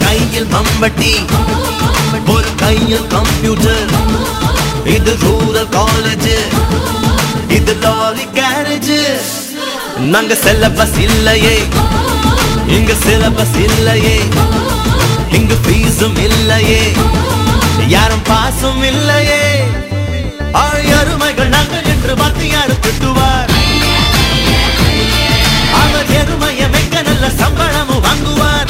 கையில் மம்பட்டி ஒரு கையில் கம்ப்யூட்டர் இது ரூரல் காலேஜ் இது லாரி கேரேஜ் நாங்க சிலபஸ் இல்லையே இங்க சிலபஸ் இல்லையே இங்க ஃபீஸும் இல்லையே யாரும் பாசும் இல்லையே ஆள் அருமைகள் நாங்கள் என்று வாத்தியார் திட்டுவார் அவர் எருமைய மெக்க நல்ல சம்பளமும் வாங்குவார்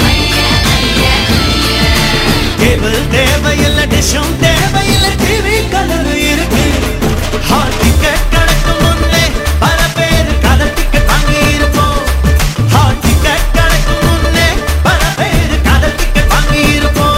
கேபிள் தேவையில்லை டிஷும் தேவையில்லை டிவி கலர் இருக்கு ஹால் டிக்கெட் கிடைக்கும் முன்னே பல பேர் கலர் டிக்கெட் வாங்கி இருப்போம் ஹால் டிக்கெட் கிடைக்கும் முன்னே பல பேர் கலர் டிக்கெட் வாங்கி இருப்போம்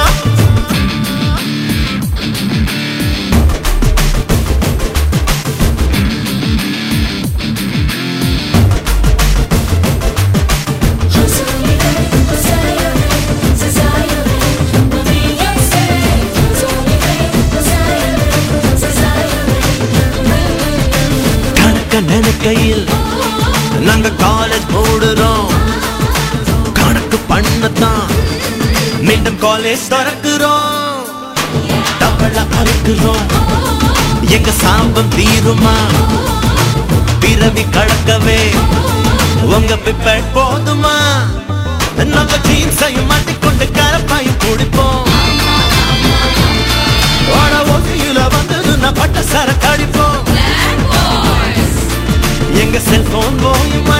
கணக்க நினைக்கையில் நாங்க காலேஜ் போடுறோம் கணக்கு பண்ணத்தான் மீண்டும் காலேஜ் திறக்கிறோம் தவள அறுக்கிறோம் எங்க சாபம் தீருமா பிறவி கடக்கவே உங்க பிப்பட் போதுமா நாங்க ஜீன்ஸையும் மாட்டிக்கொண்டு கரப்பாயும் குடிப்போம் வாட ஒசியில வந்தது நான் பட்ட சரக்கு அடிப்போம் எங்க செல்போன் போயும்